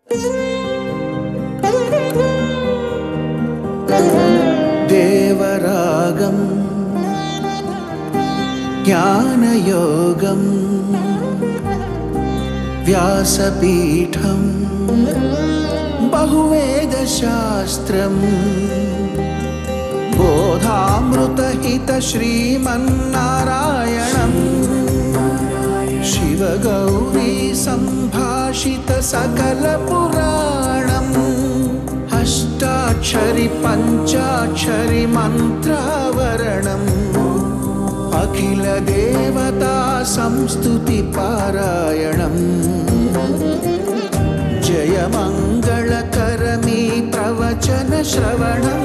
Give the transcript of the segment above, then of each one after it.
దేవరాగం జ్ఞానయోగం వ్యాసపీఠం బహువేదశాస్త్రం బోధామృతహిత శ్రీమన్నారాయణం శివగౌరీ సంభాషిత సకల పురాణం అష్టాక్షరి పంచాక్షరి మంత్రావరణం అఖిల దేవతా సంస్తుతి పారాయణం జయ మంగళకరమీ ప్రవచన శ్రవణం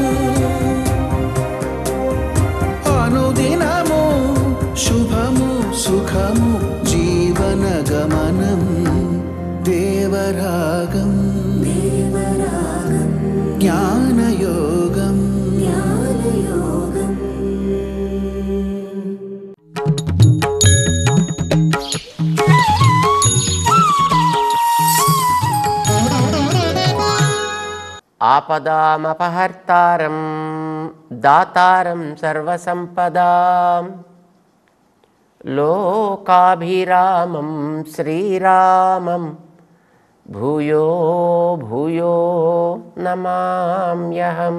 అనుదినము శుభము సుఖము జీవన గమనం దేవరాగం జ్ఞానయోగం ఆపదామపహర్తారం దాతారం సర్వసంపదాం లోకాభిరామం శ్రీరామం భూయో భూయో నమామ్యహం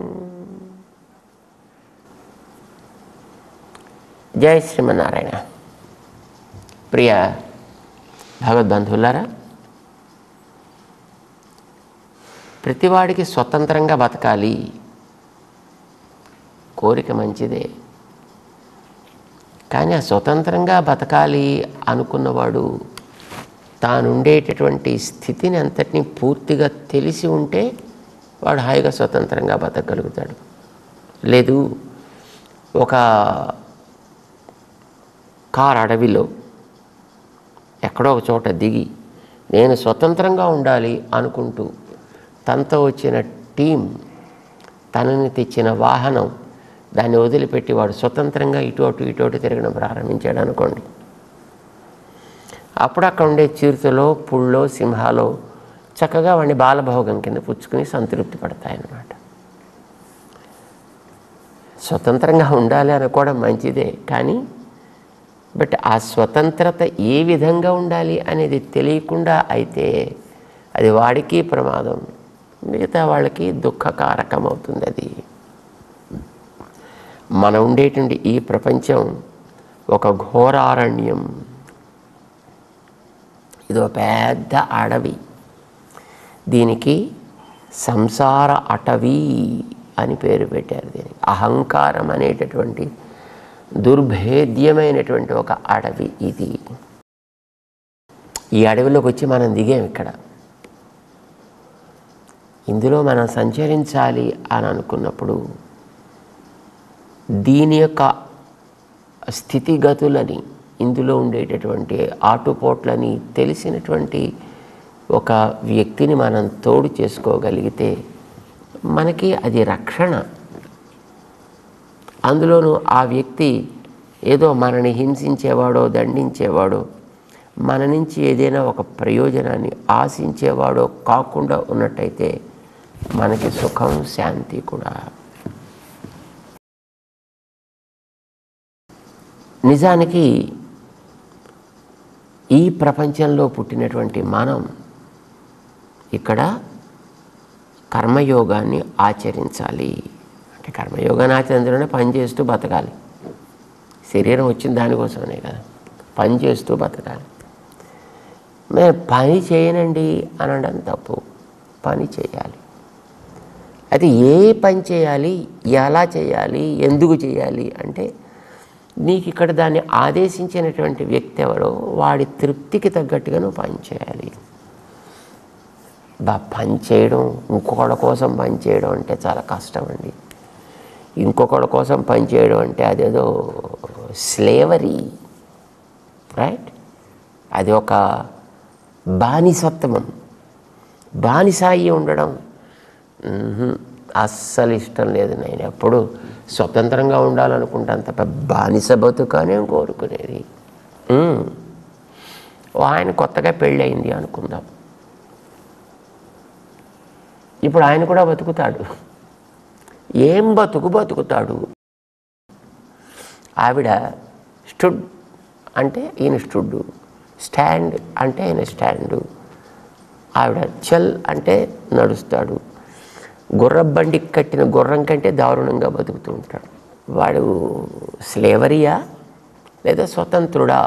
జై శ్రీమన్నారాయణ ప్రియ భగవద్బంధువులారా ప్రతివాడికి స్వతంత్రంగా బతకాలి కోరిక మంచిదే కానీ ఆ స్వతంత్రంగా బతకాలి అనుకున్నవాడు తానుండేటటువంటి స్థితిని అంతటినీ పూర్తిగా తెలిసి ఉంటే వాడు హాయిగా స్వతంత్రంగా బతకగలుగుతాడు లేదు ఒక కార్ అడవిలో ఎక్కడో ఒక చోట దిగి నేను స్వతంత్రంగా ఉండాలి అనుకుంటూ తనతో వచ్చిన టీం తనని తెచ్చిన వాహనం దాన్ని వదిలిపెట్టి వాడు స్వతంత్రంగా ఇటు అటు ఇటు అటు తిరగడం ప్రారంభించాడు అనుకోండి అప్పుడు అక్కడ ఉండే చిరుతలో పుళ్ళో సింహాలో చక్కగా వాడిని బాలభోగం కింద పుచ్చుకుని సంతృప్తి పడతాయన్నమాట స్వతంత్రంగా ఉండాలి అనుకోవడం మంచిదే కానీ బట్ ఆ స్వతంత్రత ఏ విధంగా ఉండాలి అనేది తెలియకుండా అయితే అది వాడికి ప్రమాదం మిగతా వాళ్ళకి దుఃఖకారకం అవుతుంది అది మనం ఉండేటువంటి ఈ ప్రపంచం ఒక ఘోరారణ్యం ఇది ఒక పెద్ద అడవి దీనికి సంసార అటవీ అని పేరు పెట్టారు దీనికి అహంకారం అనేటటువంటి దుర్భేద్యమైనటువంటి ఒక అడవి ఇది ఈ అడవిలోకి వచ్చి మనం దిగాం ఇక్కడ ఇందులో మనం సంచరించాలి అని అనుకున్నప్పుడు దీని యొక్క స్థితిగతులని ఇందులో ఉండేటటువంటి ఆటుపోట్లని తెలిసినటువంటి ఒక వ్యక్తిని మనం తోడు చేసుకోగలిగితే మనకి అది రక్షణ అందులోనూ ఆ వ్యక్తి ఏదో మనని హింసించేవాడో దండించేవాడో మన నుంచి ఏదైనా ఒక ప్రయోజనాన్ని ఆశించేవాడో కాకుండా ఉన్నట్టయితే మనకి సుఖం శాంతి కూడా నిజానికి ఈ ప్రపంచంలో పుట్టినటువంటి మనం ఇక్కడ కర్మయోగాన్ని ఆచరించాలి అంటే కర్మయోగాన్ని ఆచరించడమే పని చేస్తూ బతకాలి శరీరం వచ్చిన దానికోసమే కదా పని చేస్తూ బతకాలి మేము పని చేయనండి అనడం తప్పు పని చేయాలి అయితే ఏ పని చేయాలి ఎలా చేయాలి ఎందుకు చేయాలి అంటే నీకు ఇక్కడ దాన్ని ఆదేశించినటువంటి వ్యక్తి ఎవరో వాడి తృప్తికి తగ్గట్టుగా నువ్వు పని చేయాలి బా పని చేయడం ఇంకొకళ్ళ కోసం పని చేయడం అంటే చాలా కష్టం అండి ఇంకొకళ్ళ కోసం పని చేయడం అంటే అదేదో స్లేవరీ రైట్ అది ఒక బానిసత్వం బానిసాయి ఉండడం మ్మ్హ్. అస్సలు ఇష్టం లేదు నేను ఎప్పుడు స్వతంత్రంగా ఉండాలనుకుంటాను తప్ప బానిస బతుకనే కోరుకునేది మ్మ్. ఓ ఆయన కొత్తగా పెళ్ళయింది అనుకుందాం ఇప్పుడు ఆయన కూడా బతుకుతాడు ఏం బతుకు బతుకుతాడు ఆవిడ స్టుడ్ అంటే ఈయన స్టుడ్ స్టాండ్ అంటే ఆయన స్టాండు ఆవిడ చల్ అంటే నడుస్తాడు గుర్రబండి కట్టిన గుర్రం కంటే దారుణంగా బతుకుతూ ఉంటాడు వాడు స్లేవరియా లేదా స్వతంత్రుడా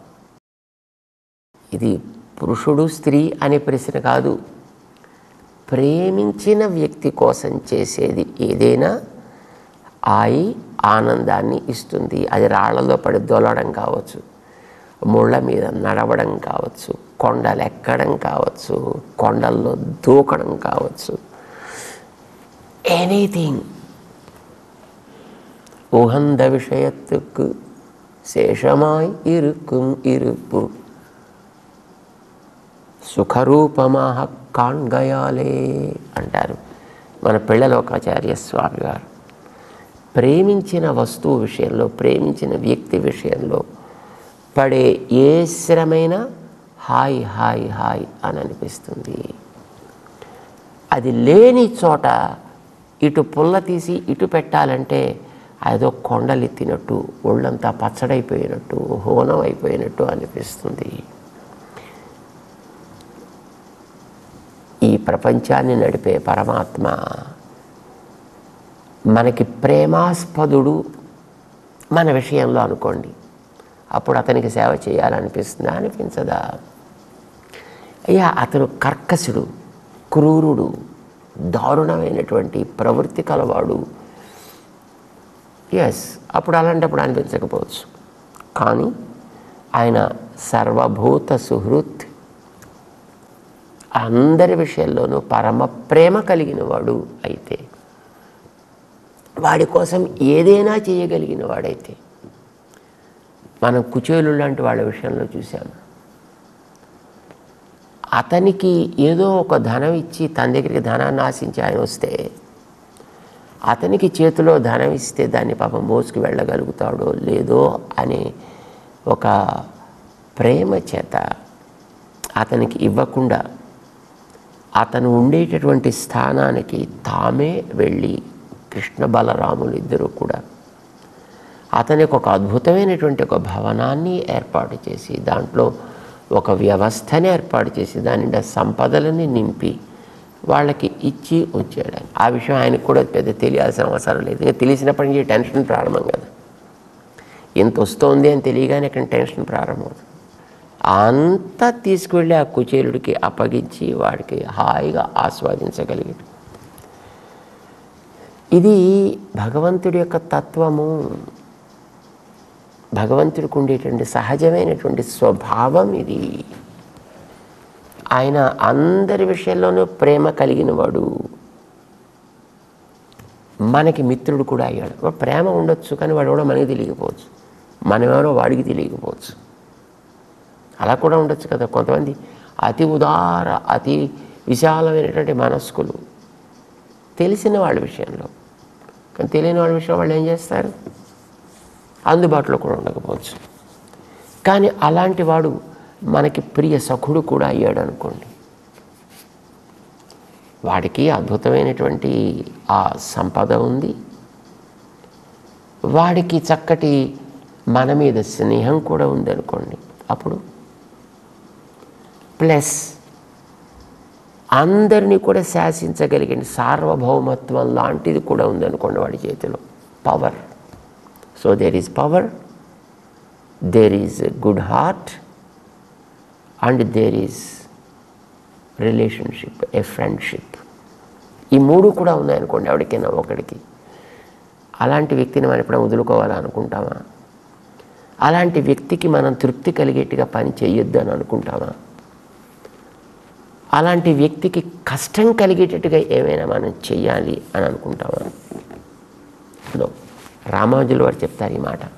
ఇది పురుషుడు స్త్రీ అనే ప్రశ్న కాదు ప్రేమించిన వ్యక్తి కోసం చేసేది ఏదైనా ఆయి ఆనందాన్ని ఇస్తుంది అది రాళ్లలో పడి దొలడం కావచ్చు ముళ్ళ మీద నడవడం కావచ్చు కొండలు ఎక్కడం కావచ్చు కొండల్లో దూకడం కావచ్చు ఎనీథింగ్ உகந்த விஷயத்துக்கு சேஷமாய் இருக்கும் இருப்பு సుఖరూపమాహ కాణ్గయాలే అంటారు మన పిళ్ళలోకాచార్య స్వామి గారు ప్రేమించిన వస్తువు విషయంలో ప్రేమించిన వ్యక్తి విషయంలో పడే ఏ శ్రమైనా హాయ్ హాయ్ హాయ్ అని అనిపిస్తుంది అది లేని చోట ఇటు పుల్ల తీసి ఇటు పెట్టాలంటే అదో కొండలెత్తినట్టు ఒళ్ళంతా పచ్చడైపోయినట్టు హోనం అయిపోయినట్టు అనిపిస్తుంది ఈ ప్రపంచాన్ని నడిపే పరమాత్మ మనకి ప్రేమాస్పదుడు మన విషయంలో అనుకోండి అప్పుడు అతనికి సేవ చేయాలనిపిస్తుందా అనిపించదా అయ్యా అతను కర్కశుడు క్రూరుడు దారుణమైనటువంటి ప్రవృత్తి కలవాడు ఎస్ అప్పుడు అలాంటప్పుడు అనిపించకపోవచ్చు కానీ ఆయన సర్వభూత సుహృత్ అందరి విషయంలోనూ పరమ ప్రేమ కలిగిన వాడు అయితే వాడి కోసం ఏదైనా చేయగలిగిన వాడైతే మనం కుచేలు లాంటి వాళ్ళ విషయంలో చూసాము అతనికి ఏదో ఒక ధనం ఇచ్చి తన దగ్గరికి ధనాన్ని ఆశించి ఆయన వస్తే అతనికి చేతిలో ధనం ఇస్తే దాన్ని పాపం మోసుకు వెళ్ళగలుగుతాడో లేదో అనే ఒక ప్రేమ చేత అతనికి ఇవ్వకుండా అతను ఉండేటటువంటి స్థానానికి తామే వెళ్ళి కృష్ణ బలరాములు ఇద్దరు కూడా అతనికి ఒక అద్భుతమైనటువంటి ఒక భవనాన్ని ఏర్పాటు చేసి దాంట్లో ఒక వ్యవస్థని ఏర్పాటు చేసి దాని నిండా సంపదలని నింపి వాళ్ళకి ఇచ్చి వచ్చాడు ఆయన. ఆ విషయం ఆయనకు కూడా పెద్ద తెలియాల్సిన అవసరం లేదు ఇంకా తెలిసినప్పటి నుంచి టెన్షన్ ప్రారంభం కదా ఎంత వస్తోంది అని తెలియగానే ఇక్కడ టెన్షన్ ప్రారంభమవుతుంది అంతా తీసుకువెళ్ళి ఆ కుచేలుడికి అప్పగించి వాడికి హాయిగా ఆస్వాదించగలిగాడు ఇది భగవంతుడి యొక్క తత్వము భగవంతుడికి ఉండేటువంటి సహజమైనటువంటి స్వభావం ఇది ఆయన అందరి విషయంలోనూ ప్రేమ కలిగిన వాడు మనకి మిత్రుడు కూడా అయ్యాడు వాడు ప్రేమ ఉండొచ్చు కానీ వాడు కూడా మనకి తెలియకపోవచ్చు మనమేమో వాడికి తెలియకపోవచ్చు అలా కూడా ఉండొచ్చు కదా కొంతమంది అతి ఉదార అతి విశాలమైనటువంటి మనస్కులు తెలిసిన వాళ్ళ విషయంలో కానీ తెలియని వాళ్ళ విషయంలో వాళ్ళు ఏం చేస్తారు అందుబాటులో కూడా ఉండకపోవచ్చు కానీ అలాంటి వాడు మనకి ప్రియ సఖుడు కూడా అయ్యాడు అనుకోండి వాడికి అద్భుతమైనటువంటి ఆ సంపద ఉంది వాడికి చక్కటి మన మీద స్నేహం కూడా ఉంది అనుకోండి అప్పుడు ప్లస్ అందరినీ కూడా శాసించగలిగిన సార్వభౌమత్వం లాంటిది కూడా ఉందనుకోండి వాడి చేతిలో power so there is power there is good heart and there is relationship a friendship ఈ మూడు కూడా ఉన్నాయనుకోండి ఎవరికైనా ఒకడికి అలాంటి వ్యక్తిని మనం ఎప్పుడైనా వదులుకోవాలనుకుంటామా అలాంటి వ్యక్తికి మనం తృప్తి కలిగేట్టుగా పని చేయొద్దు అని అనుకుంటామా అలాంటి వ్యక్తికి కష్టం కలిగేటట్టుగా ఏమైనా మనం చెయ్యాలి అని అనుకుంటామా నో రామానుజులు వారు చెప్తారు ఈ మాట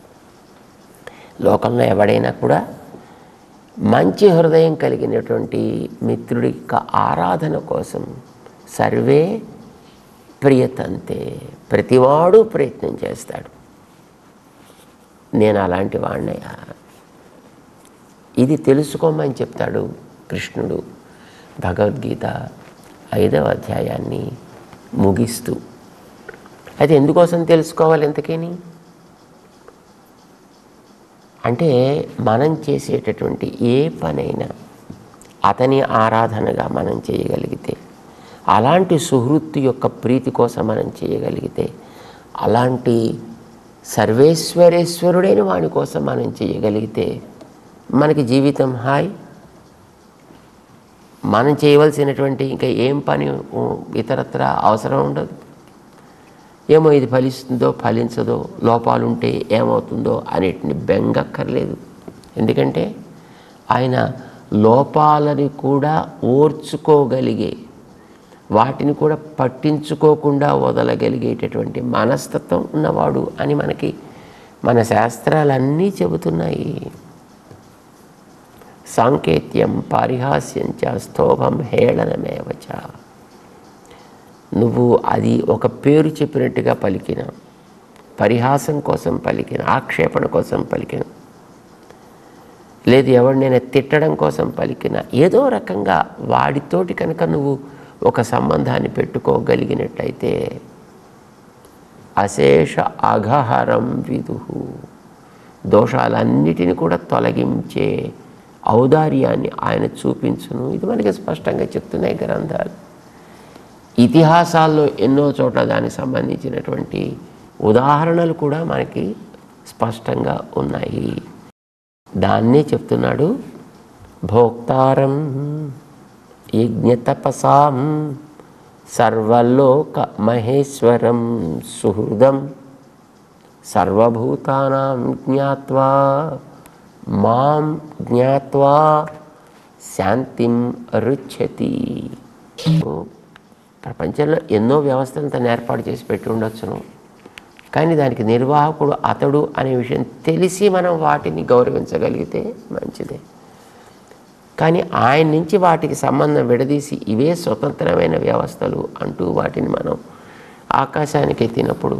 లోకంలో ఎవడైనా కూడా మంచి హృదయం కలిగినటువంటి మిత్రుడి యొక్క ఆరాధన కోసం సర్వే ప్రియతంతే ప్రతివాడు ప్రయత్నం చేస్తాడు నేను అలాంటి వాడినయ్యా ఇది తెలుసుకోమని చెప్తాడు కృష్ణుడు భగవద్గీత ఐదవ అధ్యాయాన్ని ముగిస్తూ అది ఎందుకోసం తెలుసుకోవాలి ఎంతకని అంటే మనం చేసేటటువంటి ఏ పనైనా అతని ఆరాధనగా మనం చేయగలిగితే అలాంటి సుహృత్తు యొక్క ప్రీతి కోసం మనం చేయగలిగితే అలాంటి సర్వేశ్వరేశ్వరుడైన వాని కోసం మనం చేయగలిగితే మనకి జీవితం హాయ్ మనం చేయవలసినటువంటి ఇంకా ఏం పని ఉ, ఇతరత్ర అవసరం ఉండదు ఏమో ఇది ఫలిస్తుందో ఫలించదో లోపాలుంటే ఏమవుతుందో అనేటిని బెంగక్కర్లేదు ఎందుకంటే ఆయన లోపాలని కూడా ఓర్చుకోగలిగే వాటిని కూడా పట్టించుకోకుండా వదలగలిగేటటువంటి మనస్తత్వం ఉన్నవాడు అని మనకి మన శాస్త్రాలన్నీ చెబుతున్నాయి సాంకేత్యం పారిహాస్యంచ స్తోభం హేళనమేవచ నువ్వు అది ఒక పేరు చెప్పినట్టుగా పలికిన పరిహాసం కోసం పలికిన ఆక్షేపణ కోసం పలికిన లేదు ఎవరినైనా తిట్టడం కోసం పలికిన ఏదో రకంగా వాడితోటి కనుక నువ్వు ఒక సంబంధాన్ని పెట్టుకోగలిగినట్టయితే అశేష అఘహరం విదుహు దోషాలన్నిటిని కూడా తొలగించే ఔదార్యాన్ని ఆయన చూపించును ఇది మనకి స్పష్టంగా చెప్తున్నాయి గ్రంథాలు ఇతిహాసాల్లో ఎన్నో చోట్ల దానికి సంబంధించినటువంటి ఉదాహరణలు కూడా మనకి స్పష్టంగా ఉన్నాయి దాన్నే చెప్తున్నాడు భోక్తారం యజ్ఞతపసాం సర్వలోక మహేశ్వరం సుహృదం సర్వభూతానాం జ్ఞాత్వా మాం జ్ఞాత్వా శాంతిం రుచ్యతి ప్రపంచంలో ఎన్నో వ్యవస్థలను తను ఏర్పాటు చేసి పెట్టి ఉండొచ్చును కానీ దానికి నిర్వాహకుడు అతడు అనే విషయం తెలిసి మనం వాటిని గౌరవించగలిగితే మంచిదే కానీ ఆయన నుంచి వాటికి సంబంధం విడదీసి ఇవే స్వతంత్రమైన వ్యవస్థలు అంటూ వాటిని మనం ఆకాశానికి ఎత్తినప్పుడు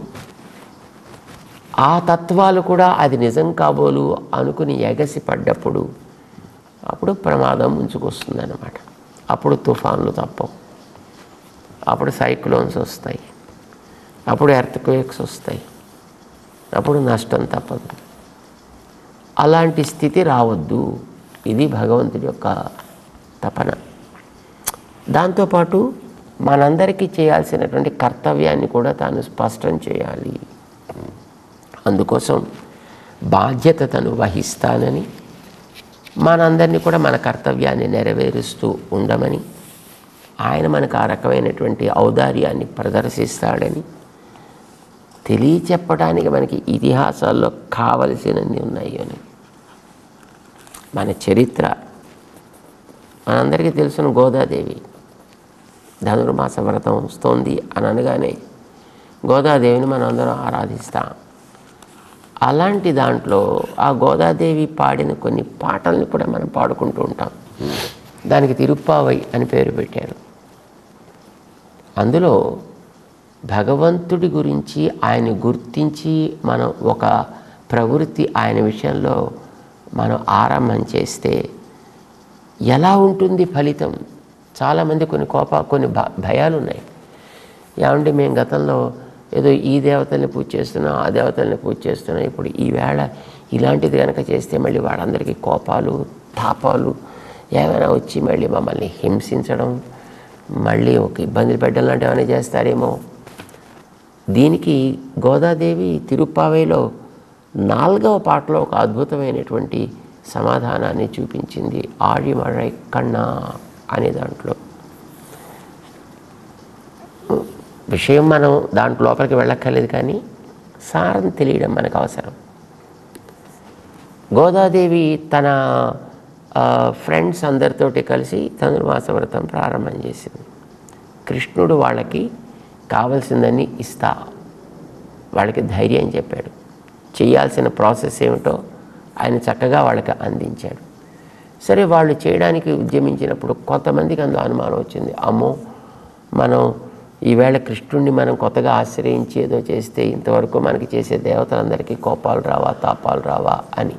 ఆ తత్వాలు కూడా అది నిజం కాబోలు అనుకుని ఎగసి పడ్డప్పుడు అప్పుడు ప్రమాదం ముంచుకొస్తుందన్నమాట అప్పుడు తుఫాన్లు తప్పవు అప్పుడు సైక్లోన్స్ వస్తాయి అప్పుడు ఎర్త్క్వేక్స్ వస్తాయి అప్పుడు నష్టం తప్పదు అలాంటి స్థితి రావద్దు ఇది భగవంతుడి యొక్క తపన దాంతోపాటు మనందరికీ చేయాల్సినటువంటి కర్తవ్యాన్ని కూడా తాను స్పష్టం చేయాలి అందుకోసం బాధ్యత తను వహిస్తానని మనందరినీ కూడా మన కర్తవ్యాన్ని నెరవేరుస్తూ ఉండమని ఆయన మనకు ఆ రకమైనటువంటి ఔదార్యాన్ని ప్రదర్శిస్తాడని తెలియచెప్పడానికి మనకి ఇతిహాసాల్లో కావలసినన్ని ఉన్నాయి అని మన చరిత్ర మనందరికీ తెలుసున్న గోదాదేవి ధనుర్మాస వ్రతం వస్తోంది అని అనగానే గోదాదేవిని మనం అందరం ఆరాధిస్తాం అలాంటి దాంట్లో ఆ గోదాదేవి పాడిన కొన్ని పాటల్ని కూడా మనం పాడుకుంటూ ఉంటాం దానికి తిరుప్పావై అని పేరు పెట్టారు అందులో భగవంతుడి గురించి ఆయన గుర్తించి మనం ఒక ప్రవృత్తి ఆయన విషయంలో మనం ఆరంభం చేస్తే ఎలా ఉంటుంది ఫలితం చాలామంది కొన్ని కోప కొన్ని భ- భయాలు ఉన్నాయి ఏమంటే మేము గతంలో ఏదో ఈ దేవతల్ని పూజ చేస్తున్నాం ఆ దేవతల్ని పూజ చేస్తున్నాం ఇప్పుడు ఈవేళ ఇలాంటిది కనుక చేస్తే మళ్ళీ వాళ్ళందరికీ కోపాలు తాపాలు ఏమైనా వచ్చి మళ్ళీ మమ్మల్ని హింసించడం మళ్ళీ ఒక ఇబ్బందులు పెట్టడం లాంటివి ఏమైనా చేస్తారేమో దీనికి గోదాదేవి తిరుప్పావేలో నాలుగవ పాటలో ఒక అద్భుతమైనటువంటి సమాధానాన్ని చూపించింది ఆడిమழை కన్నా అనే దాంట్లో విషయం మనం దాంట్లో లోపలికి వెళ్ళక్కర్లేదు కానీ సారం తెలియడం మనకు అవసరం గోదాదేవి తన ఆ, ఫ్రెండ్స్ అందరితోటి కలిసి ధనుర్మాస వ్రతం ప్రారంభం చేసింది కృష్ణుడు వాళ్ళకి కావలసిందని ఇస్తా వాళ్ళకి ధైర్యం చెప్పాడు చేయాల్సిన ప్రాసెస్ ఏమిటో ఆయన చక్కగా వాళ్ళకి అందించాడు సరే వాళ్ళు చేయడానికి ఉద్యమించినప్పుడు కొంతమందికి అందులో అనుమానం వచ్చింది అమ్మో మనం ఈవేళ కృష్ణుడిని మనం కొత్తగా ఆశ్రయించి ఏదో చేస్తే ఇంతవరకు మనకి చేసే దేవతలందరికీ కోపాలు రావా తాపాలు రావా అని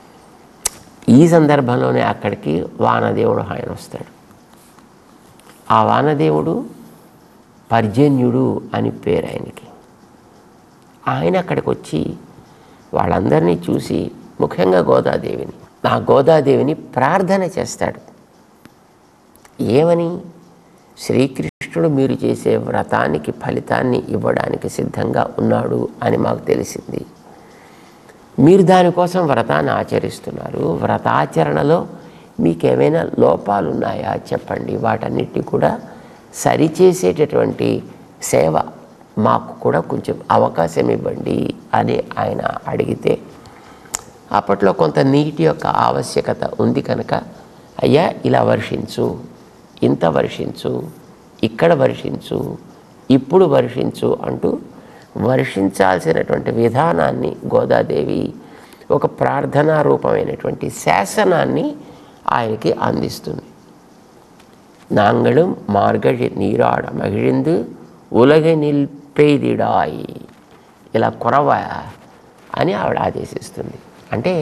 ఈ సందర్భంలోనే అక్కడికి వానదేవుడు ఆయన వస్తాడు ఆ వానదేవుడు పర్జన్యుడు అని పేరు ఆయనకి ఆయన అక్కడికి వచ్చి వాళ్ళందరినీ చూసి ముఖ్యంగా గోదాదేవిని ఆ గోదాదేవిని ప్రార్థన చేస్తాడు ఏమని శ్రీకృష్ణుడు మీరు చేసే వ్రతానికి ఫలితాన్ని ఇవ్వడానికి సిద్ధంగా ఉన్నాడు అని మాకు తెలిసింది మీరు దానికోసం వ్రతాన్ని ఆచరిస్తున్నారు వ్రతాచరణలో మీకు ఏమైనా లోపాలు ఉన్నాయా చెప్పండి వాటన్నిటిని కూడా సరిచేసేటటువంటి సేవ మాకు కూడా కొంచెం అవకాశం ఇవ్వండి అని ఆయన అడిగితే అప్పట్లో కొంత నీటి యొక్క ఆవశ్యకత ఉంది కనుక అయ్యా ఇలా వర్షించు ఇంత వర్షించు ఇక్కడ వర్షించు ఇప్పుడు వర్షించు అంటూ వర్షించాల్సినటువంటి విధానాన్ని గోదాదేవి ఒక ప్రార్థనా రూపమైనటువంటి శాసనాన్ని ఆయనకి అందిస్తుంది நாங்களும் மார்கழி நீராட மகிழ்ந்து ఉలగనిల్ పెయిదిడాయి ఇలా కొరవ అని ఆవిడ ఆదేశిస్తుంది అంటే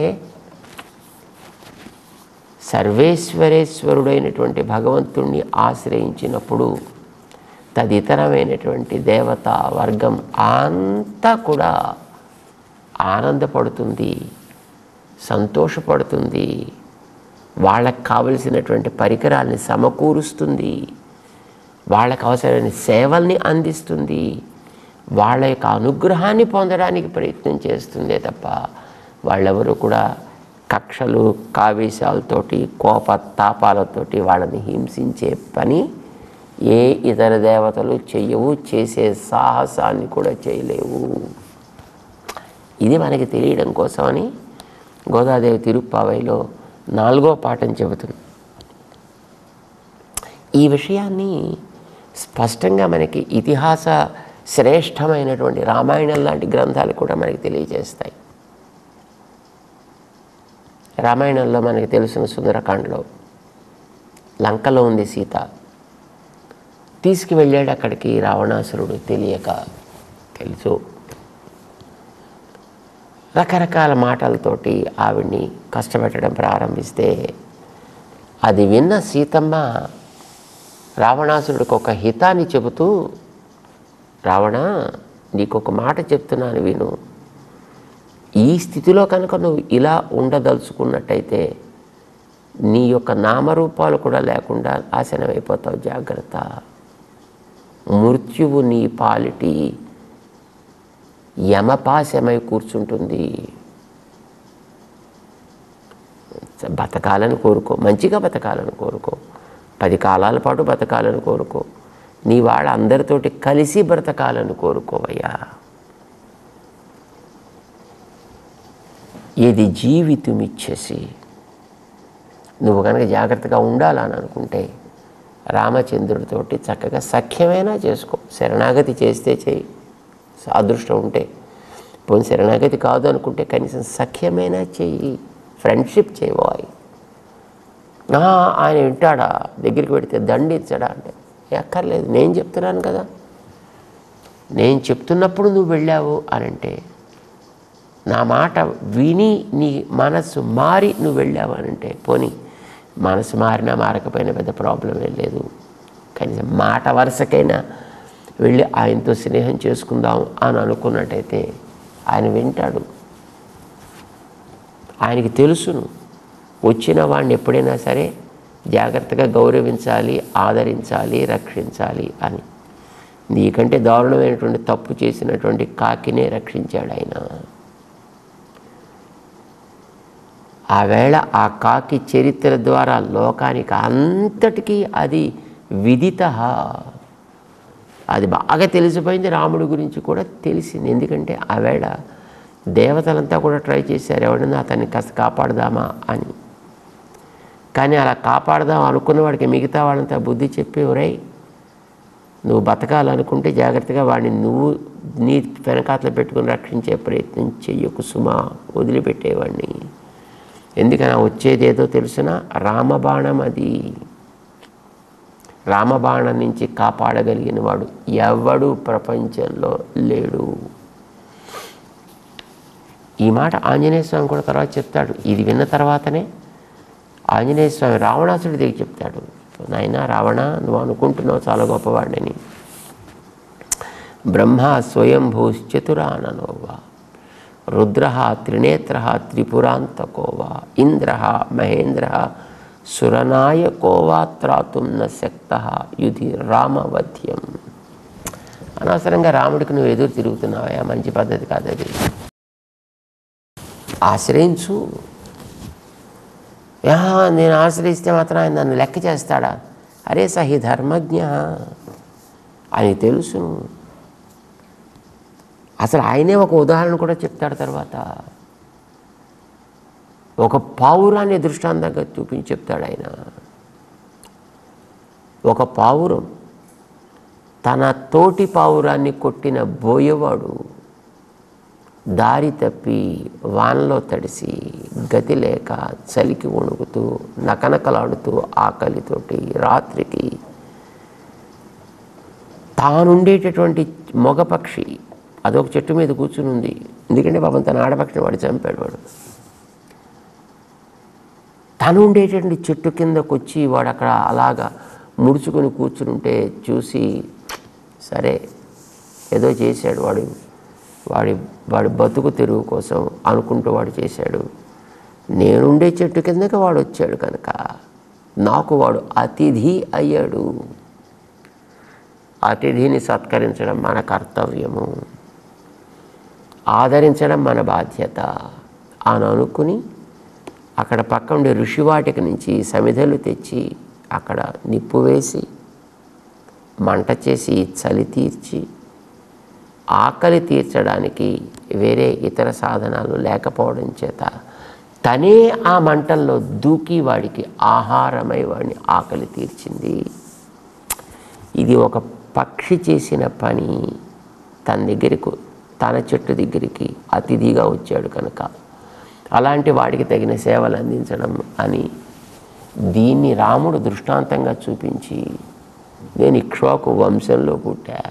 సర్వేశ్వరేశ్వరుడైనటువంటి భగవంతుణ్ణి ఆశ్రయించినప్పుడు తదితరమైనటువంటి దేవత వర్గం అంతా కూడా ఆనందపడుతుంది సంతోషపడుతుంది వాళ్ళకు కావలసినటువంటి పరికరాల్ని సమకూరుస్తుంది వాళ్ళకు అవసరమైన సేవల్ని అందిస్తుంది వాళ్ళ యొక్క అనుగ్రహాన్ని పొందడానికి ప్రయత్నం చేస్తుందే తప్ప వాళ్ళెవరూ కూడా కక్షలు కావేశాలతోటి కోప తాపాలతోటి వాళ్ళని హింసించే పని ఏ ఇతర దేవతలు చెయ్యవు చేసే సాహసాన్ని కూడా చేయలేవు ఇది మనకి తెలియడం కోసమని గోదాదేవి తిరుప్పావైలో నాలుగో పాఠం చెబుతుంది ఈ విషయాన్ని స్పష్టంగా మనకి ఇతిహాస శ్రేష్టమైనటువంటి రామాయణం లాంటి గ్రంథాలు కూడా మనకి తెలియజేస్తాయి రామాయణంలో మనకి తెలిసిన సుందరకాండలో లంకలో ఉంది సీత తీసుకువెళ్ళాడు అక్కడికి రావణాసురుడు తెలియక తెలుసు రకరకాల మాటలతోటి ఆవిడ్ని కష్టపెట్టడం ప్రారంభిస్తే అది విన్న సీతమ్మ రావణాసురుడికి ఒక హితాన్ని చెబుతూ రావణ నీకు ఒక మాట చెప్తున్నాను విను ఈ స్థితిలో కనుక నువ్వు ఇలా ఉండదలుచుకున్నట్టయితే నీ యొక్క నామరూపాలు కూడా లేకుండా నాశనమైపోతావు జాగ్రత్త మృత్యువు నీ పాలిటి యమపాశమై కూర్చుంటుంది బతకాలని కోరుకో మంచిగా బతకాలని కోరుకో పది కాలాల పాటు బతకాలని కోరుకో నీ వాళ్ళ అందరితోటి కలిసి బ్రతకాలని కోరుకోవయ్యా ఇది జీవితమిచ్చేసి నువ్వు కనుక జాగ్రత్తగా ఉండాలని అనుకుంటే రామచంద్రుడితోటి చక్కగా సఖ్యమైనా చేసుకో శరణాగతి చేస్తే చేయి అదృష్టం ఉంటే పోనీ శరణాగతి కాదు అనుకుంటే కనీసం సఖ్యమైనా చెయ్యి ఫ్రెండ్షిప్ చేయబోయ్ ఆయన వింటాడా దగ్గరికి పెడితే దండించడా అంటే ఎక్కర్లేదు నేను చెప్తున్నాను కదా నేను చెప్తున్నప్పుడు నువ్వు వెళ్ళావు అని అంటే నా మాట విని నీ మనస్సు మారి నువ్వు వెళ్ళావు అని అంటే పోనీ మనసు మారినా మారకపోయినా పెద్ద ప్రాబ్లం ఏం లేదు కనీసం మాట వరుసకైనా వెళ్ళి ఆయనతో స్నేహం చేసుకుందాం అని అనుకున్నట్టయితే ఆయన వింటాడు ఆయనకి తెలుసును వచ్చిన వాడిని ఎప్పుడైనా సరే జాగ్రత్తగా గౌరవించాలి ఆదరించాలి రక్షించాలి అని నీకంటే దారుణమైనటువంటి తప్పు చేసినటువంటి కాకినే రక్షించాడు ఆయన ఆ వేళ ఆ కాకి చరిత్ర ద్వారా లోకానికి అంతటికీ అది విదిత అది బాగా తెలిసిపోయింది రాముడి గురించి కూడా తెలిసింది ఎందుకంటే ఆ వేళ దేవతలంతా కూడా ట్రై చేశారు ఎవడన్నా అతన్ని కాస్త కాపాడదామా అని కానీ అలా కాపాడదాం అనుకున్న వాడికి మిగతా వాళ్ళంతా బుద్ధి చెప్పి ఒరేయ్ నువ్వు బతకాలనుకుంటే జాగ్రత్తగా వాడిని నువ్వు నీ వెనకాతలో పెట్టుకుని రక్షించే ప్రయత్నం చెయ్యకు సుమా వదిలిపెట్టేవాడిని ఎందుకని వచ్చేదేదో తెలుసిన రామబాణం అది రామబాణం నుంచి కాపాడగలిగిన వాడు ఎవడు ప్రపంచంలో లేడు ఈ మాట ఆంజనేయ స్వామి కూడా తర్వాత చెప్తాడు ఇది విన్న తర్వాతనే ఆంజనేయ స్వామి రావణాసుడి దగ్గర చెప్తాడు సో నాయన రావణ నువ్వు అనుకుంటున్నావు చాలా గొప్పవాడిని బ్రహ్మ స్వయంభూశ్చతురాననోవా రుద్ర త్రినేత్ర త్రిపురాంతకోవా ఇంద్ర మహేంద్ర సురనాయకోవా త్రాతుం న శక్త యుధి రామవధ్యం అనవసరంగా రాముడికి నువ్వు ఎదురు తిరుగుతున్నావా మంచి పద్ధతి కాదు అది ఆశ్రయించు యా నేను ఆశ్రయిస్తే మాత్రం ఆయన నన్ను లెక్క చేస్తాడా అరే సహి ధర్మజ్ఞ అని తెలుసు అసలు ఆయనే ఒక ఉదాహరణ కూడా చెప్తాడు తర్వాత ఒక పావురాన్ని దృష్టాంతంగా చూపించి చెప్తాడు ఆయన ఒక పావురం తన తోటి పావురాన్ని కొట్టిన బోయేవాడు దారి తప్పి వానలో తడిసి గతి లేక చలికి వణుకుతూ నకనకలాడుతూ ఆకలితోటి రాత్రికి తానుండేటటువంటి మగపక్షి అదొక చెట్టు మీద కూర్చుని ఉంది ఎందుకంటే పాపం తన ఆడపక్షిని వాడు చంపాడు వాడు తను ఉండేటటువంటి చెట్టు కిందకు వచ్చి వాడు అక్కడ అలాగా ముడుచుకొని కూర్చుని ఉంటే చూసి సరే ఏదో చేశాడు వాడు వాడి వాడి బతుకు తెరువు కోసం అనుకుంటూ వాడు చేశాడు నేనుండే చెట్టు కిందకి వాడు వచ్చాడు కనుక నాకు వాడు అతిథి అయ్యాడు అతిథిని సత్కరించడం మన కర్తవ్యము ఆదరించడం మన బాధ్యత అని అనుకుని అక్కడ పక్క ఉండే ఋషివాటిక నుంచి సమిధలు తెచ్చి అక్కడ నిప్పు వేసి మంట చేసి చలి తీర్చి ఆకలి తీర్చడానికి వేరే ఇతర సాధనాలు లేకపోవడం చేత తనే ఆ మంటల్లో దూకి వాడికి ఆహారమై వాడిని ఆకలి తీర్చింది ఇది ఒక పక్షి చేసిన పని తన దగ్గరకు తన చెట్టు దగ్గరికి అతిథిగా వచ్చాడు కనుక అలాంటి వాడికి తగిన సేవలు అందించడం అని దీన్ని రాముడు దృష్టాంతంగా చూపించి నేను ఇక్ష్వాకు వంశంలో పుట్టా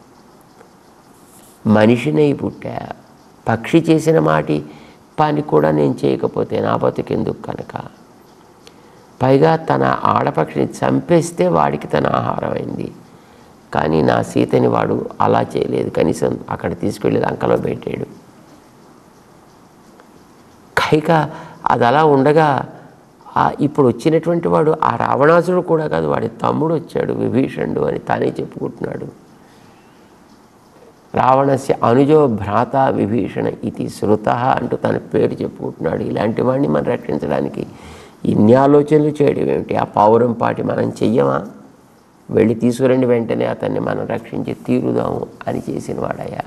మనిషినై పుట్టా పక్షి చేసిన మాటి పని కూడా నేను చేయకపోతే నా బతుకెందుకు కనుక పైగా తన ఆడపక్షిని చంపేస్తే వాడికి తన ఆహారం అయింది కానీ నా సీతని వాడు అలా చేయలేదు కనీసం అక్కడ తీసుకెళ్ళి లంకలో పెట్టాడు కైక అది అలా ఉండగా ఆ ఇప్పుడు వచ్చినటువంటి వాడు ఆ రావణాసుడు కూడా కాదు వాడి తమ్ముడు వచ్చాడు విభీషణుడు అని తానే చెప్పుకుంటున్నాడు రావణస్య అనుజో భ్రాత విభీషణ ఇది శృత అంటూ తన పేరు చెప్పుకుంటున్నాడు ఇలాంటి వాడిని మనం రక్షించడానికి ఇన్ని ఆలోచనలు చేయడం ఏమిటి ఆ పౌరం పాటి మనం చెయ్యమా వెళ్ళి తీసుకురండి వెంటనే అతన్ని మనం రక్షించి తీరుదాము అని చేసిన వాడయ్యా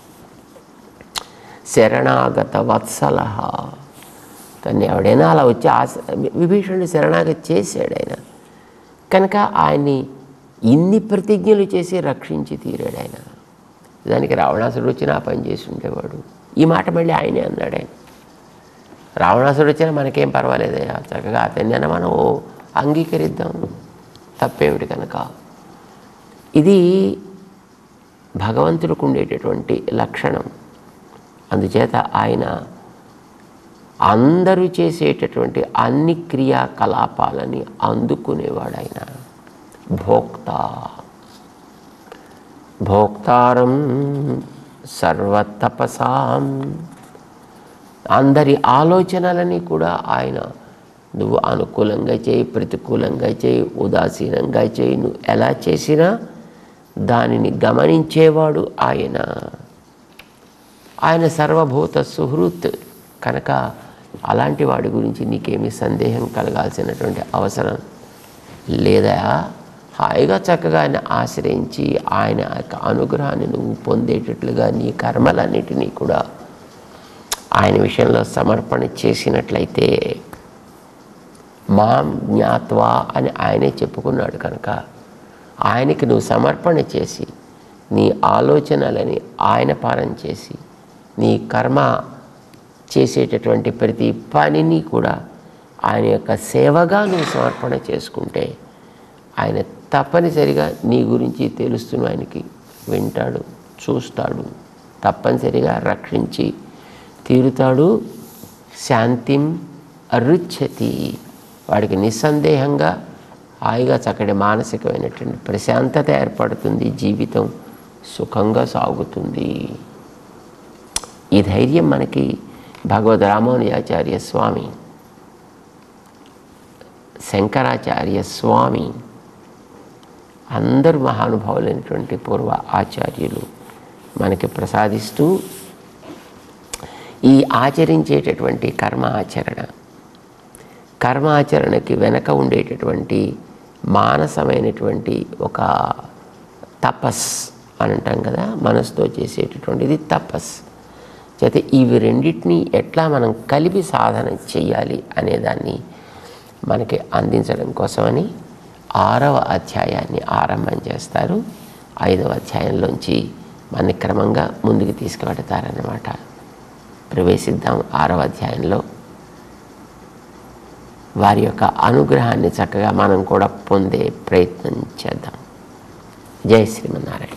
శరణాగత వత్సల తన్ని ఎవడైనా అలా వచ్చి ఆశ విభీషణుడు శరణాగతి చేశాడు ఆయన కనుక ఆయన్ని ఇన్ని ప్రతిజ్ఞలు చేసి రక్షించి తీరాడు ఆయన దానికి రావణాసుడు వచ్చి నా పని చేసి ఉండేవాడు ఈ మాట మళ్ళీ ఆయనే అన్నాడు ఆయన రావణాసుడు వచ్చినా మనకేం పర్వాలేదయ్యా చక్కగా అతన్ని అన్న మనం అంగీకరిద్దాం తప్పేమిటి కనుక ఇది భగవంతుడికి ఉండేటటువంటి లక్షణం అందుచేత ఆయన అందరూ చేసేటటువంటి అన్ని క్రియాకలాపాలని అందుకునేవాడు ఆయన భోక్త భోక్తారం సర్వతపసాం అందరి ఆలోచనలని కూడా ఆయన నువ్వు అనుకూలంగా చేయి ప్రతికూలంగా చేయి ఉదాసీనంగా చేయి నువ్వు ఎలా చేసినా దానిని గమనించేవాడు ఆయన ఆయన సర్వభూత సుహృత్ కనుక అలాంటి వాడి గురించి నీకేమీ సందేహం కలగాల్సినటువంటి అవసరం లేదా హాయిగా చక్కగా ఆయన ఆశ్రయించి ఆయన యొక్క అనుగ్రహాన్ని నువ్వు పొందేటట్లుగా నీ కర్మలన్నిటినీ కూడా ఆయన విషయంలో సమర్పణ చేసినట్లయితే మాం జ్ఞాత్వా అని ఆయనే చెప్పుకున్నాడు కనుక ఆయనకి నువ్వు సమర్పణ చేసి నీ ఆలోచనలని ఆయన పారం చేసి నీ కర్మ చేసేటటువంటి ప్రతి పనిని కూడా ఆయన యొక్క సేవగా నువ్వు సమర్పణ చేసుకుంటే ఆయన తప్పనిసరిగా నీ గురించి తెలుస్తున్న ఆయనకి వింటాడు చూస్తాడు తప్పనిసరిగా రక్షించి తీరుతాడు శాంతిం అరుచ్చతి వాడికి నిస్సందేహంగా హాయిగా చక్కటి మానసికమైనటువంటి ప్రశాంతత ఏర్పడుతుంది జీవితం సుఖంగా సాగుతుంది ఈ ధైర్యం మనకి భగవద్ రామానుయాచార్య స్వామి శంకరాచార్య స్వామి అందరు మహానుభావులైనటువంటి పూర్వ ఆచార్యులు మనకి ప్రసాదిస్తూ ఈ ఆచరించేటటువంటి కర్మ ఆచరణ కర్మ ఆచరణకి వెనక ఉండేటటువంటి మానసమైనటువంటి ఒక తపస్ అని అంటాం కదా మనసుతో చేసేటటువంటిది తపస్ చేత ఇవి రెండింటినీ ఎట్లా మనం కలిపి సాధన చేయాలి అనేదాన్ని మనకి అందించడం కోసమని ఆరవ అధ్యాయాన్ని ఆరంభం చేస్తారు ఐదవ అధ్యాయంలోంచి మన క్రమంగా ముందుకు తీసుకువెడతారన్నమాట ప్రవేశిద్దాం ఆరవ అధ్యాయంలో వారి యొక్క అనుగ్రహాన్ని చక్కగా మనం కూడా పొందే ప్రయత్నం చేద్దాం జై శ్రీమన్నారాయణ